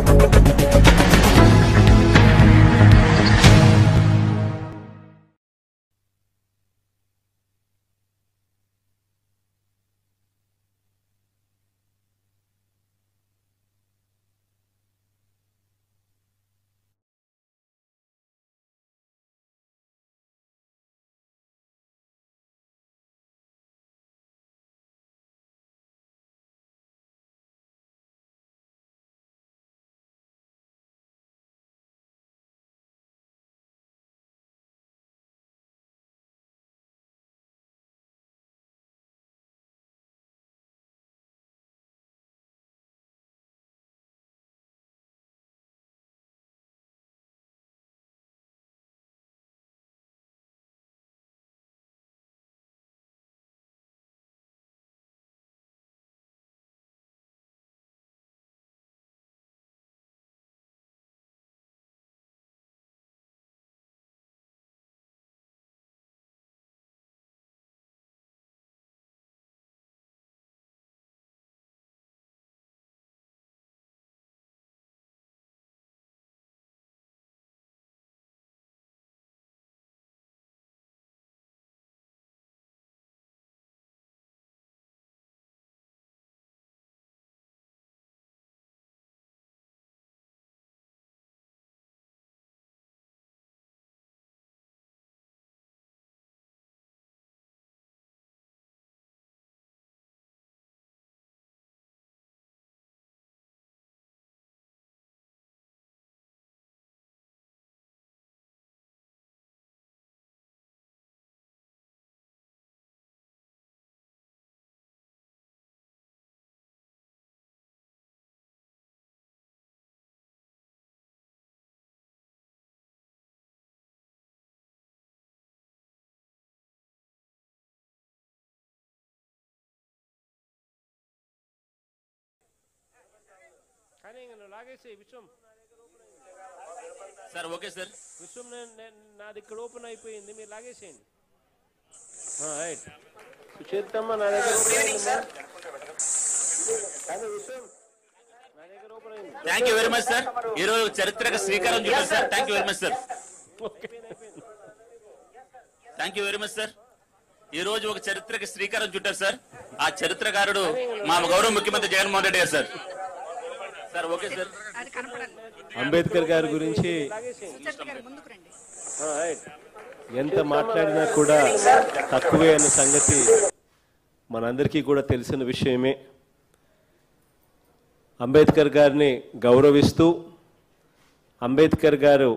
కానీ ఇంక నువ్వు లాగేసి Vishwam sir okay sir Vishwam నేను- నేను- నాది ఇక్కడ ఓపెన్ అయిపోయింది మీరు లాగేసేయండి రైట్ సుచేతమ్మ నా దగ్గర ఓపెన్ అయిందమ్మా కానీ విశ్వం నా దగ్గర ఓపెన్ అయింది thank you very much sir ఈ రోజు చరిత్రకు శ్రీకారం చుట్టారు sir thank you very much sir thank you very much sir ఈ రోజు ఒక చరిత్రకి శ్రీకారం చుట్టారు సార్ ఆ చరిత్రకారుడు మా గౌరవ ముఖ్యమంత్రి జగన్మోహన్ రెడ్డి గారు సార్ సార్ ఓకే సార్ అది కనపడాలి అంబేద్కర్ గారి గురించి సుచరిత గారు ముందుకు రండి రైట్ ఎంత మాట్లాడినా కూడా తక్కువే అన్న సంగతి మనందరికీ కూడా తెలిసిన విషయమే అంబేద్కర్ గారిని గౌరవిస్తూ అంబేద్కర్ గారు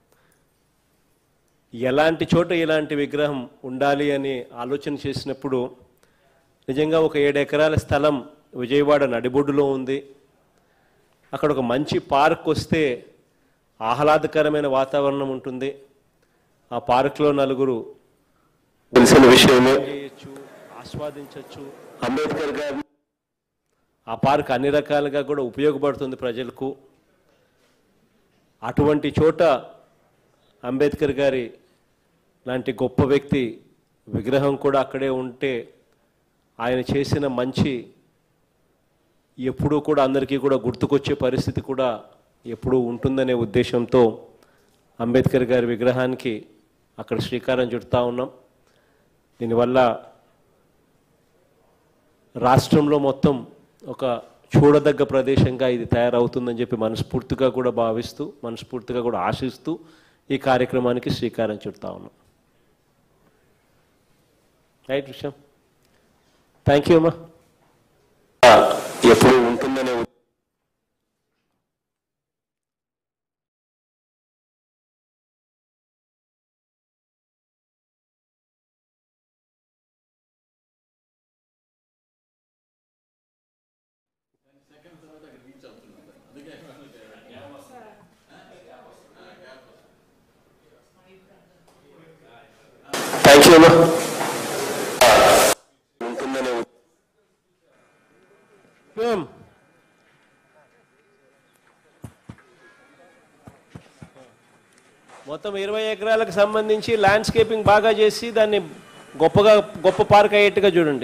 ఎలాంటి చోట ఇలాంటి విగ్రహం ఉండాలి అని ఆలోచన చేసినప్పుడు నిజంగా ఒక ఏడు ఎకరాల స్థలం విజయవాడ నడిబొడ్డులో ఉంది అక్కడ ఒక మంచి పార్క్ వస్తే ఆహ్లాదకరమైన వాతావరణం ఉంటుంది ఆ పార్క్లో నలుగురు తెలిసిన విషయమే చేయొచ్చు ఆస్వాదించవచ్చు అంబేద్కర్ గారు ఆ పార్క్ అన్ని రకాలుగా కూడా ఉపయోగపడుతుంది ప్రజలకు అటువంటి చోట అంబేద్కర్ గారి లాంటి గొప్ప వ్యక్తి విగ్రహం కూడా అక్కడే ఉంటే ఆయన చేసిన మంచి ఎప్పుడూ కూడా అందరికీ కూడా గుర్తుకొచ్చే పరిస్థితి కూడా ఎప్పుడూ ఉంటుందనే ఉద్దేశంతో అంబేద్కర్ గారి విగ్రహానికి అక్కడ శ్రీకారం చుడతా ఉన్నాం దీనివల్ల రాష్ట్రంలో మొత్తం ఒక చూడదగ్గ ప్రదేశంగా ఇది తయారవుతుందని చెప్పి మనస్ఫూర్తిగా కూడా భావిస్తూ మనస్ఫూర్తిగా కూడా ఆశిస్తూ ఈ కార్యక్రమానికి శ్రీకారం చుడతా ఉన్నాం రైట్ విషయం థ్యాంక్ యూ అమ్మా ఎప్పుడు ఉంటుందనే థ్యాంక్ యూ అమ్మా ఉంటుందనే ఏం? మొత్తం ఇరవై ఎకరాలకు సంబంధించి ల్యాండ్స్కేపింగ్ బాగా చేసి దాన్ని గొప్పగా గొప్ప పార్క్ అయ్యేట్టుగా చూడండి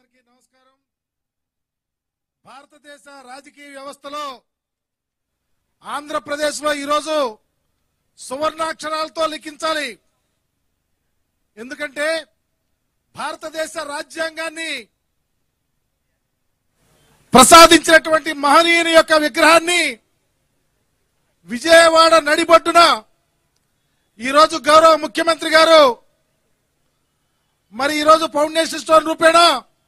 అందరికీ నమస్కారం భారతదేశ రాజకీయ వ్యవస్థలో ఆంధ్రప్రదేశ్లో ఈరోజు సువర్ణాక్షరాలతో లిఖించాలి ఎందుకంటే భారతదేశ రాజ్యాంగాన్ని ప్రసాదించినటువంటి మహనీయుని యొక్క విగ్రహాన్ని విజయవాడ నడిబొడ్డున ఈరోజు గౌరవ ముఖ్యమంత్రి గారు మరి ఈరోజు ఫౌండేషన్ స్టోన్ రూపేణా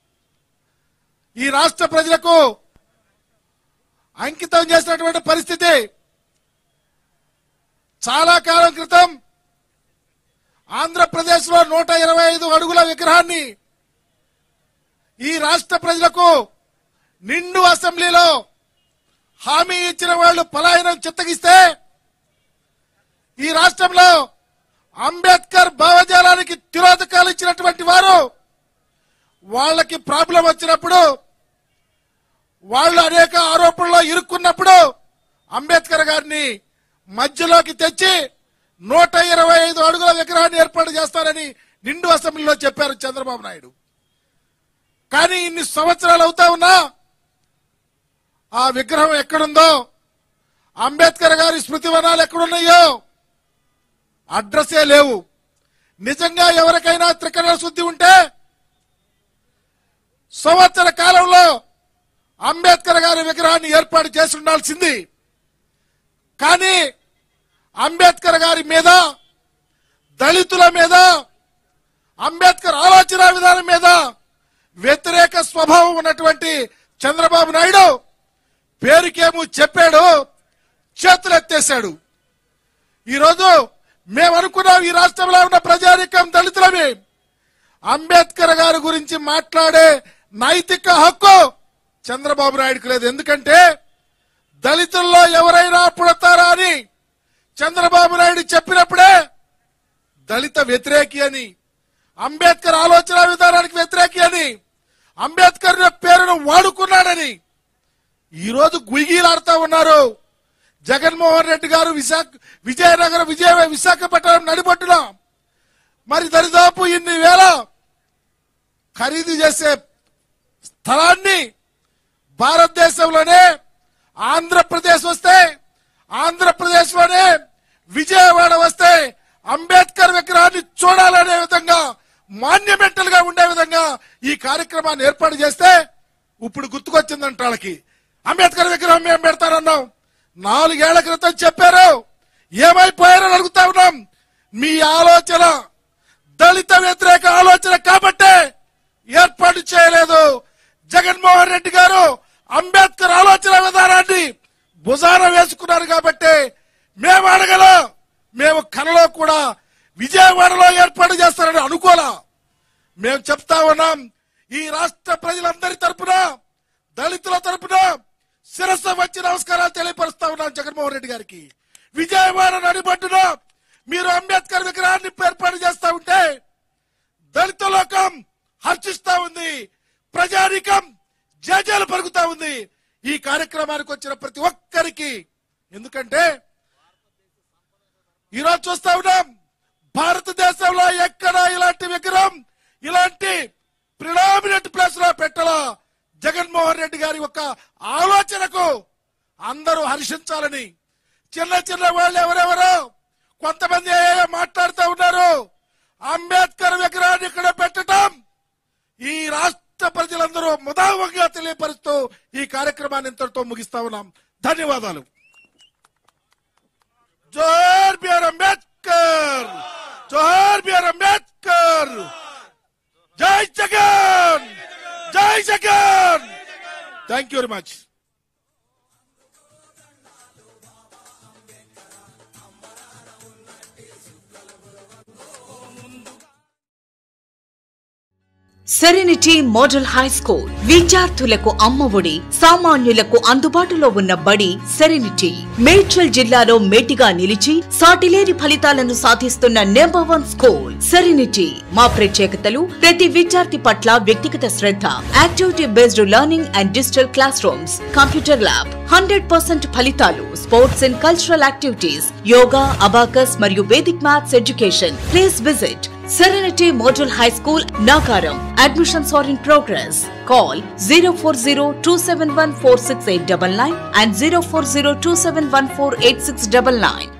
ఈ రాష్ట్ర ప్రజలకు అంకితం చేసినటువంటి పరిస్థితి చాలా కాలం క్రితం ఆంధ్రప్రదేశ్ లో నూట ఇరవై ఐదు అడుగుల విగ్రహాన్ని ఈ రాష్ట్ర ప్రజలకు నిండు అసెంబ్లీలో హామీ ఇచ్చిన వాళ్ళు పలాయనం చిత్తగిస్తే ఈ రాష్ట్రంలో అంబేద్కర్ భావజాలానికి తిరోధకాలు ఇచ్చినటువంటి వారు వాళ్ళకి ప్రాబ్లం వచ్చినప్పుడు వాళ్ళు అనేక ఆరోపణల్లో ఇరుక్కున్నప్పుడు అంబేద్కర్ గారిని మధ్యలోకి తెచ్చి నూట ఇరవై ఐదు అడుగుల విగ్రహాన్ని ఏర్పాటు చేస్తారని నిండు అసెంబ్లీలో చెప్పారు చంద్రబాబు నాయుడు కానీ ఇన్ని సంవత్సరాలు అవుతా ఉన్నా ఆ విగ్రహం ఎక్కడుందో అంబేద్కర్ గారి స్మృతి వనాలు ఎక్కడున్నాయో అడ్రస్సే లేవు నిజంగా ఎవరికైనా త్రికరణ శుద్ధి ఉంటే సంవత్సర కాలంలో అంబేద్కర్ గారి విగ్రహాన్ని ఏర్పాటు చేసి ఉండాల్సింది కానీ అంబేద్కర్ గారి మీద దళితుల మీద అంబేద్కర్ ఆలోచన విధానం మీద వ్యతిరేక స్వభావం ఉన్నటువంటి చంద్రబాబు నాయుడు పేరుకేమో చెప్పాడు చేతులు ఎత్తేశాడు ఈరోజు మేము అనుకున్నాం ఈ రాష్ట్రంలో ఉన్న ప్రజానికం దళితులమే అంబేద్కర్ గారి గురించి మాట్లాడే నైతిక హక్కు చంద్రబాబు నాయుడుకు లేదు ఎందుకంటే దళితుల్లో ఎవరైనా పుడతారా అని చంద్రబాబు నాయుడు చెప్పినప్పుడే దళిత వ్యతిరేకి అని అంబేద్కర్ ఆలోచన విధానానికి వ్యతిరేకి అని అంబేద్కర్ పేరును వాడుకున్నాడని ఈరోజు గుయిగీలాడుతా ఉన్నారు జగన్మోహన్ రెడ్డి గారు విశాఖ విజయనగరం విజయ విశాఖపట్నం నడిబొట్టున మరి దరిదాపు ఇన్ని వేల ఖరీదు చేసే స్థలాన్ని భారతదేశంలోనే ఆంధ్రప్రదేశ్ వస్తే ఆంధ్రప్రదేశ్ లోనే విజయవాడ వస్తే అంబేద్కర్ విగ్రహాన్ని చూడాలనే విధంగా మాన్యమెంటల్ గా ఉండే విధంగా ఈ కార్యక్రమాన్ని ఏర్పాటు చేస్తే ఇప్పుడు గుర్తుకొచ్చిందంట వాళ్ళకి అంబేద్కర్ విగ్రహం మేము పెడతానన్నాం నాలుగేళ్ల క్రితం చెప్పారు ఏమైపోయారని అడుగుతా ఉన్నాం మీ ఆలోచన దళిత వ్యతిరేక ఆలోచన కాబట్టే ఏర్పాటు చేయలేదు జగన్మోహన్ రెడ్డి గారు అంబేద్కర్ ఆలోచన విధానాన్ని భుజాన వేసుకున్నారు కాబట్టి మేము అడగల మేము కలలో కూడా విజయవాడలో ఏర్పాటు చేస్తారని అనుకోలా మేము చెప్తా ఉన్నాం ఈ రాష్ట్ర ప్రజలందరి తరపున దళితుల తరపున శిరస్సు వచ్చి నమస్కారాలు తెలియపరుస్తా ఉన్నాం జగన్మోహన్ రెడ్డి గారికి విజయవాడ నడిబట్టున మీరు అంబేద్కర్ విగ్రహాన్ని ఏర్పాటు చేస్తా ఉంటే దళిత లోకం హర్షిస్తా ఉంది ప్రజానికం జేజేలు పరుగుతా ఉంది ఈ కార్యక్రమానికి వచ్చిన ప్రతి ఒక్కరికి ఎందుకంటే ఈరోజు చూస్తా ఉన్నాం భారతదేశంలో ఎక్కడ ఇలాంటి విగ్రహం ఇలాంటి ప్రిడామినెంట్ ప్లేస్ లో పెట్టాలా జగన్మోహన్ రెడ్డి గారి యొక్క ఆలోచనకు అందరూ హర్షించాలని చిన్న చిన్న వాళ్ళు ఎవరెవరో కొంతమంది ఏఏ మాట్లాడుతూ ఉన్నారు అంబేద్కర్ విగ్రహాన్ని ఇక్కడ పెట్టడం ఈ రాష్ట్ర ప్రజలందరూ ముదావంగా తెలియపరుస్తూ ఈ కార్యక్రమాన్ని ఇంతటితో ముగిస్తా ఉన్నాం ధన్యవాదాలు జోహార్ బిఆర్ అంబేద్కర్ జోహార్ బిఆర్ అంబేద్కర్ జై జగన్ జై Jagan thank you very much Serenity Model High School విద్యార్థులకు అమ్మఒడి సామాన్యులకు అందుబాటులో ఉన్న బడి సెరెనిటీ మేడ్చల్ జిల్లాలో మేటిగా నిలిచి సాటిలేని ఫలితాలను సాధిస్తున్న నెంబర్ వన్ స్కూల్ సెరెనిటీ మా ప్రత్యేకతలు ప్రతి విద్యార్థి పట్ల వ్యక్తిగత శ్రద్ధ activity based learning and digital classrooms computer lab hundred percent ఫలితాలు sports and cultural activities yoga abacus మరియు vedic maths education please visit Serenity Model High School, Nagaram. Admissions are in progress. Call 040 and 040 2714869